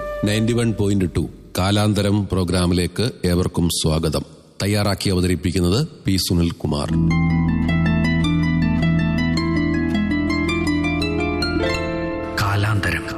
ninety one point two കാലാന്തരം പ്രോഗ്രാമിലേക്ക് ഏവർക്കും സ്വാഗതം തയ്യാറാക്കി അവതരിപ്പിക്കുന്നത് പി സുനിൽ കുമാർ കാലാന്തരം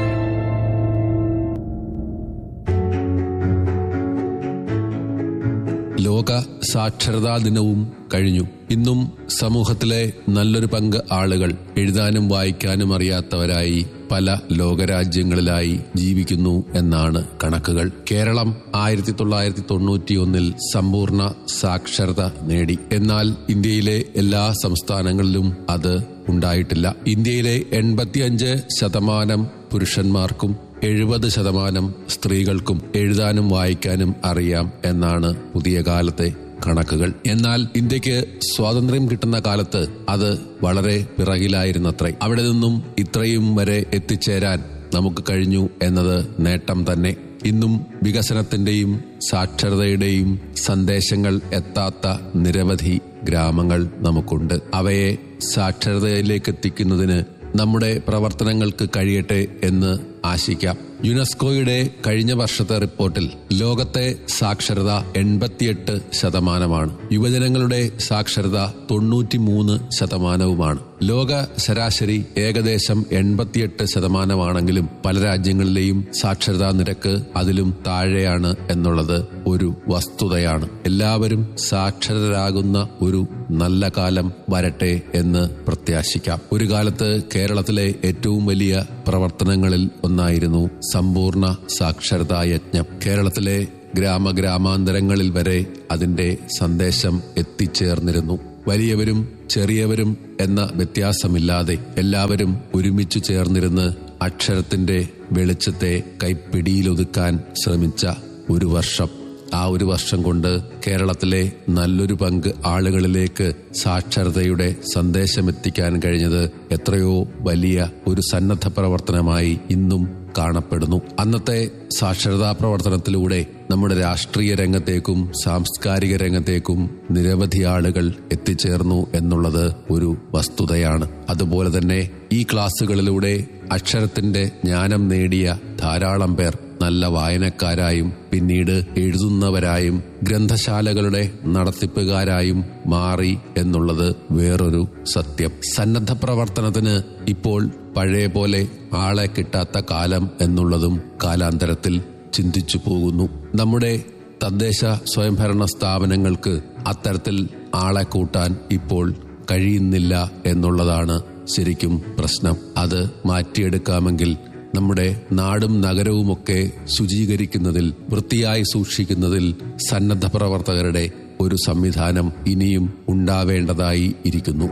ലോക സാക്ഷരതാ ദിനവും കഴിഞ്ഞു ഇന്നും സമൂഹത്തിലെ നല്ലൊരു പങ്ക് ആളുകൾ എഴുതാനും വായിക്കാനും അറിയാത്തവരായി പല ലോകരാജ്യങ്ങളിലായി ജീവിക്കുന്നു എന്നാണ് കണക്കുകൾ കേരളം ആയിരത്തി തൊള്ളായിരത്തി തൊണ്ണൂറ്റിയൊന്നിൽ സമ്പൂർണ്ണ സാക്ഷരത നേടി എന്നാൽ ഇന്ത്യയിലെ എല്ലാ സംസ്ഥാനങ്ങളിലും അത് ഉണ്ടായിട്ടില്ല ഇന്ത്യയിലെ എൺപത്തിയഞ്ച് ശതമാനം പുരുഷന്മാർക്കും എഴുപത് ശതമാനം സ്ത്രീകൾക്കും എഴുതാനും വായിക്കാനും അറിയാം എന്നാണ് പുതിയ കാലത്തെ കണക്കുകൾ എന്നാൽ ഇന്ത്യക്ക് സ്വാതന്ത്ര്യം കിട്ടുന്ന കാലത്ത് അത് വളരെ പിറകിലായിരുന്നത്രേ അവിടെ നിന്നും ഇത്രയും വരെ എത്തിച്ചേരാൻ നമുക്ക് കഴിഞ്ഞു എന്നത് നേട്ടം തന്നെ ഇന്നും വികസനത്തിന്റെയും സാക്ഷരതയുടെയും സന്ദേശങ്ങൾ എത്താത്ത നിരവധി ഗ്രാമങ്ങൾ നമുക്കുണ്ട് അവയെ സാക്ഷരതയിലേക്ക് എത്തിക്കുന്നതിന് നമ്മുടെ പ്രവർത്തനങ്ങൾക്ക് കഴിയട്ടെ എന്ന് ആശിക്കാം യുനെസ്കോയുടെ കഴിഞ്ഞ വർഷത്തെ റിപ്പോർട്ടിൽ ലോകത്തെ സാക്ഷരത എൺപത്തിയെട്ട് ശതമാനമാണ് യുവജനങ്ങളുടെ സാക്ഷരത തൊണ്ണൂറ്റിമൂന്ന് ശതമാനവുമാണ് ലോക ശരാശരി ഏകദേശം എൺപത്തിയെട്ട് ശതമാനമാണെങ്കിലും പല രാജ്യങ്ങളിലെയും സാക്ഷരതാ നിരക്ക് അതിലും താഴെയാണ് എന്നുള്ളത് ഒരു വസ്തുതയാണ് എല്ലാവരും സാക്ഷരരാകുന്ന ഒരു നല്ല കാലം വരട്ടെ എന്ന് പ്രത്യാശിക്കാം ഒരു കാലത്ത് കേരളത്തിലെ ഏറ്റവും വലിയ പ്രവർത്തനങ്ങളിൽ ഒന്നായിരുന്നു സമ്പൂർണ്ണ സാക്ഷരതാ യജ്ഞം കേരളത്തിലെ ഗ്രാമഗ്രാമാന്തരങ്ങളിൽ വരെ അതിന്റെ സന്ദേശം എത്തിച്ചേർന്നിരുന്നു വലിയവരും ചെറിയവരും എന്ന വ്യത്യാസമില്ലാതെ എല്ലാവരും ഒരുമിച്ചു ചേർന്നിരുന്ന് അക്ഷരത്തിന്റെ വെളിച്ചത്തെ കൈപ്പിടിയിലൊതുക്കാൻ ശ്രമിച്ച ഒരു വർഷം ആ ഒരു വർഷം കൊണ്ട് കേരളത്തിലെ നല്ലൊരു പങ്ക് ആളുകളിലേക്ക് സാക്ഷരതയുടെ സന്ദേശം എത്തിക്കാൻ കഴിഞ്ഞത് എത്രയോ വലിയ ഒരു സന്നദ്ധ പ്രവർത്തനമായി ഇന്നും കാണപ്പെടുന്നു അന്നത്തെ സാക്ഷരതാ പ്രവർത്തനത്തിലൂടെ നമ്മുടെ രാഷ്ട്രീയ രംഗത്തേക്കും സാംസ്കാരിക രംഗത്തേക്കും നിരവധി ആളുകൾ എത്തിച്ചേർന്നു എന്നുള്ളത് ഒരു വസ്തുതയാണ് അതുപോലെ തന്നെ ഈ ക്ലാസ്സുകളിലൂടെ അക്ഷരത്തിന്റെ ജ്ഞാനം നേടിയ ധാരാളം പേർ നല്ല വായനക്കാരായും പിന്നീട് എഴുതുന്നവരായും ഗ്രന്ഥശാലകളുടെ നടത്തിപ്പുകാരായും മാറി എന്നുള്ളത് വേറൊരു സത്യം സന്നദ്ധ പ്രവർത്തനത്തിന് ഇപ്പോൾ പഴയ പോലെ ആളെ കിട്ടാത്ത കാലം എന്നുള്ളതും കാലാന്തരത്തിൽ ചിന്തിച്ചു പോകുന്നു നമ്മുടെ തദ്ദേശ സ്വയംഭരണ സ്ഥാപനങ്ങൾക്ക് അത്തരത്തിൽ ആളെ കൂട്ടാൻ ഇപ്പോൾ കഴിയുന്നില്ല എന്നുള്ളതാണ് ശരിക്കും പ്രശ്നം അത് മാറ്റിയെടുക്കാമെങ്കിൽ നമ്മുടെ നാടും നഗരവുമൊക്കെ ശുചീകരിക്കുന്നതിൽ വൃത്തിയായി സൂക്ഷിക്കുന്നതിൽ സന്നദ്ധ പ്രവർത്തകരുടെ ഒരു സംവിധാനം ഇനിയും ഉണ്ടാവേണ്ടതായി ഇരിക്കുന്നു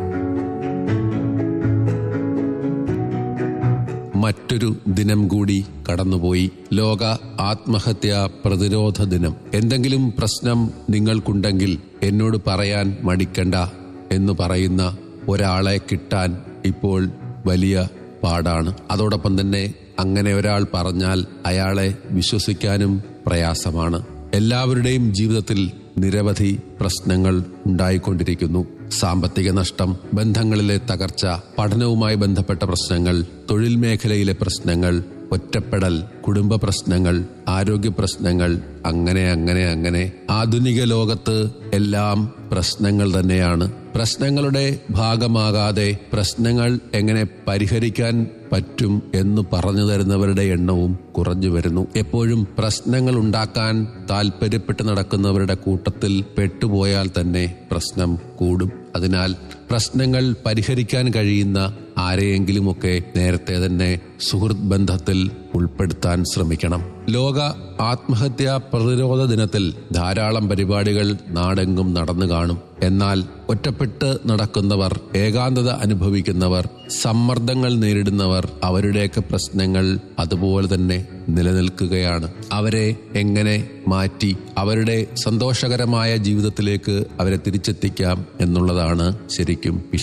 മറ്റൊരു ദിനം കൂടി കടന്നുപോയി ലോക ആത്മഹത്യാ പ്രതിരോധ ദിനം എന്തെങ്കിലും പ്രശ്നം നിങ്ങൾക്കുണ്ടെങ്കിൽ എന്നോട് പറയാൻ മടിക്കണ്ട എന്ന് പറയുന്ന ഒരാളെ കിട്ടാൻ ഇപ്പോൾ വലിയ പാടാണ് അതോടൊപ്പം തന്നെ അങ്ങനെ ഒരാൾ പറഞ്ഞാൽ അയാളെ വിശ്വസിക്കാനും പ്രയാസമാണ് എല്ലാവരുടെയും ജീവിതത്തിൽ നിരവധി പ്രശ്നങ്ങൾ ഉണ്ടായിക്കൊണ്ടിരിക്കുന്നു സാമ്പത്തിക നഷ്ടം ബന്ധങ്ങളിലെ തകർച്ച പഠനവുമായി ബന്ധപ്പെട്ട പ്രശ്നങ്ങൾ തൊഴിൽ മേഖലയിലെ പ്രശ്നങ്ങൾ ഒറ്റപ്പെടൽ കുടുംബ പ്രശ്നങ്ങൾ ആരോഗ്യ പ്രശ്നങ്ങൾ അങ്ങനെ അങ്ങനെ അങ്ങനെ ആധുനിക ലോകത്ത് എല്ലാം പ്രശ്നങ്ങൾ തന്നെയാണ് പ്രശ്നങ്ങളുടെ ഭാഗമാകാതെ പ്രശ്നങ്ങൾ എങ്ങനെ പരിഹരിക്കാൻ പറ്റും എന്ന് പറഞ്ഞു തരുന്നവരുടെ എണ്ണവും കുറഞ്ഞു വരുന്നു എപ്പോഴും പ്രശ്നങ്ങൾ ഉണ്ടാക്കാൻ താല്പര്യപ്പെട്ട് നടക്കുന്നവരുടെ കൂട്ടത്തിൽ പെട്ടുപോയാൽ തന്നെ പ്രശ്നം കൂടും അതിനാൽ പ്രശ്നങ്ങൾ പരിഹരിക്കാൻ കഴിയുന്ന ആരെയെങ്കിലുമൊക്കെ നേരത്തെ തന്നെ സുഹൃത്ത് ബന്ധത്തിൽ ഉൾപ്പെടുത്താൻ ശ്രമിക്കണം ലോക ആത്മഹത്യാ പ്രതിരോധ ദിനത്തിൽ ധാരാളം പരിപാടികൾ നാടെങ്കും നടന്നു കാണും എന്നാൽ ഒറ്റപ്പെട്ട് നടക്കുന്നവർ ഏകാന്തത അനുഭവിക്കുന്നവർ സമ്മർദ്ദങ്ങൾ നേരിടുന്നവർ അവരുടെയൊക്കെ പ്രശ്നങ്ങൾ അതുപോലെ തന്നെ നിലനിൽക്കുകയാണ് അവരെ എങ്ങനെ മാറ്റി അവരുടെ സന്തോഷകരമായ ജീവിതത്തിലേക്ക് അവരെ തിരിച്ചെത്തിക്കാം എന്നുള്ളതാണ് ശരിക്കും വിഷയം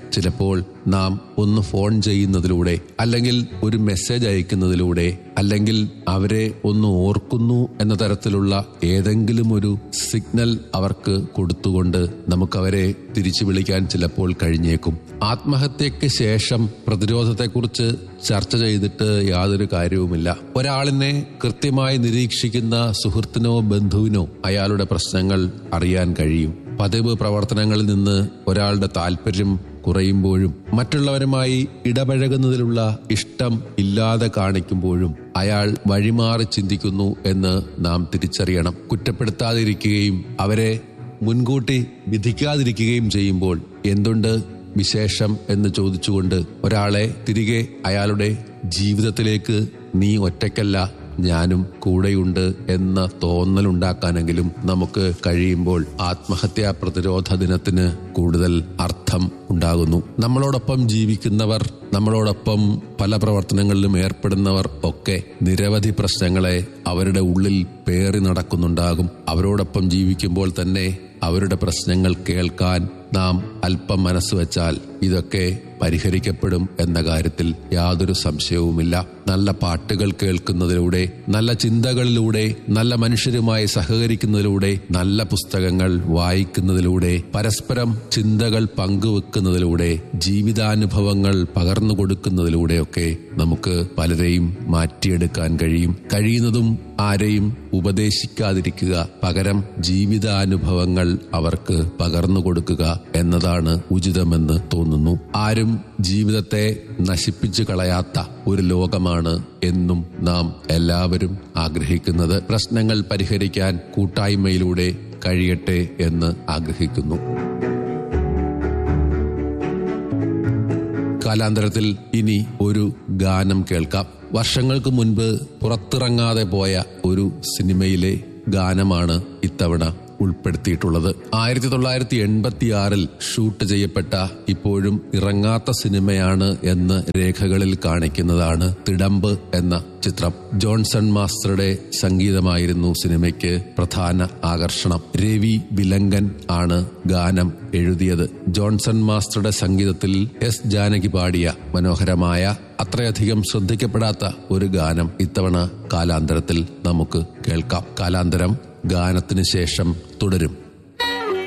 ചിലപ്പോൾ നാം ഒന്ന് ഫോൺ ചെയ്യുന്നതിലൂടെ അല്ലെങ്കിൽ ഒരു മെസ്സേജ് അയക്കുന്നതിലൂടെ അല്ലെങ്കിൽ അവരെ ഒന്ന് ഓർക്കുന്നു എന്ന തരത്തിലുള്ള ഏതെങ്കിലും ഒരു സിഗ്നൽ അവർക്ക് കൊടുത്തുകൊണ്ട് നമുക്കവരെ തിരിച്ചു വിളിക്കാൻ ചിലപ്പോൾ കഴിഞ്ഞേക്കും ആത്മഹത്യയ്ക്ക് ശേഷം പ്രതിരോധത്തെക്കുറിച്ച് ചർച്ച ചെയ്തിട്ട് യാതൊരു കാര്യവുമില്ല ഒരാളിനെ കൃത്യമായി നിരീക്ഷിക്കുന്ന സുഹൃത്തിനോ ബന്ധുവിനോ അയാളുടെ പ്രശ്നങ്ങൾ അറിയാൻ കഴിയും പതിവ് പ്രവർത്തനങ്ങളിൽ നിന്ന് ഒരാളുടെ താല്പര്യം കുറയുമ്പോഴും മറ്റുള്ളവരുമായി ഇടപഴകുന്നതിലുള്ള ഇഷ്ടം ഇല്ലാതെ കാണിക്കുമ്പോഴും അയാൾ വഴിമാറി ചിന്തിക്കുന്നു എന്ന് നാം തിരിച്ചറിയണം കുറ്റപ്പെടുത്താതിരിക്കുകയും അവരെ മുൻകൂട്ടി വിധിക്കാതിരിക്കുകയും ചെയ്യുമ്പോൾ എന്തുണ്ട് വിശേഷം എന്ന് ചോദിച്ചുകൊണ്ട് ഒരാളെ തിരികെ അയാളുടെ ജീവിതത്തിലേക്ക് നീ ഒറ്റയ്ക്കല്ല ഞാനും കൂടെയുണ്ട് എന്ന തോന്നലുണ്ടാക്കാനെങ്കിലും നമുക്ക് കഴിയുമ്പോൾ ആത്മഹത്യാ പ്രതിരോധ ദിനത്തിന് കൂടുതൽ അർത്ഥം ഉണ്ടാകുന്നു നമ്മളോടൊപ്പം ജീവിക്കുന്നവർ നമ്മളോടൊപ്പം പല പ്രവർത്തനങ്ങളിലും ഏർപ്പെടുന്നവർ ഒക്കെ നിരവധി പ്രശ്നങ്ങളെ അവരുടെ ഉള്ളിൽ പേറി നടക്കുന്നുണ്ടാകും അവരോടൊപ്പം ജീവിക്കുമ്പോൾ തന്നെ അവരുടെ പ്രശ്നങ്ങൾ കേൾക്കാൻ നാം അല്പം മനസ്സ് വെച്ചാൽ ഇതൊക്കെ പരിഹരിക്കപ്പെടും എന്ന കാര്യത്തിൽ യാതൊരു സംശയവുമില്ല നല്ല പാട്ടുകൾ കേൾക്കുന്നതിലൂടെ നല്ല ചിന്തകളിലൂടെ നല്ല മനുഷ്യരുമായി സഹകരിക്കുന്നതിലൂടെ നല്ല പുസ്തകങ്ങൾ വായിക്കുന്നതിലൂടെ പരസ്പരം ചിന്തകൾ പങ്കുവെക്കുന്നതിലൂടെ ജീവിതാനുഭവങ്ങൾ പകർന്നു കൊടുക്കുന്നതിലൂടെയൊക്കെ നമുക്ക് പലരെയും മാറ്റിയെടുക്കാൻ കഴിയും കഴിയുന്നതും ആരെയും ഉപദേശിക്കാതിരിക്കുക പകരം ജീവിതാനുഭവങ്ങൾ അവർക്ക് പകർന്നു കൊടുക്കുക എന്നതാണ് ഉചിതമെന്ന് തോന്നുന്നു ആരും ജീവിതത്തെ നശിപ്പിച്ചു കളയാത്ത ഒരു ലോകമാണ് എന്നും നാം എല്ലാവരും ആഗ്രഹിക്കുന്നത് പ്രശ്നങ്ങൾ പരിഹരിക്കാൻ കൂട്ടായ്മയിലൂടെ കഴിയട്ടെ എന്ന് ആഗ്രഹിക്കുന്നു കാലാന്തരത്തിൽ ഇനി ഒരു ഗാനം കേൾക്കാം വർഷങ്ങൾക്ക് മുൻപ് പുറത്തിറങ്ങാതെ പോയ ഒരു സിനിമയിലെ ഗാനമാണ് ഇത്തവണ ഉൾപ്പെടുത്തിയിട്ടുള്ളത് ആയിരത്തി തൊള്ളായിരത്തി എൺപത്തി ആറിൽ ഷൂട്ട് ചെയ്യപ്പെട്ട ഇപ്പോഴും ഇറങ്ങാത്ത സിനിമയാണ് എന്ന് രേഖകളിൽ കാണിക്കുന്നതാണ് തിടമ്പ് എന്ന ചിത്രം ജോൺസൺ മാസ്റ്ററുടെ സംഗീതമായിരുന്നു സിനിമയ്ക്ക് പ്രധാന ആകർഷണം രവി വിലങ്കൻ ആണ് ഗാനം എഴുതിയത് ജോൺസൺ മാസ്റ്ററുടെ സംഗീതത്തിൽ എസ് ജാനകി പാടിയ മനോഹരമായ അത്രയധികം ശ്രദ്ധിക്കപ്പെടാത്ത ഒരു ഗാനം ഇത്തവണ കാലാന്തരത്തിൽ നമുക്ക് കേൾക്കാം കാലാന്തരം ഗാനത്തിന് ശേഷം തുടരും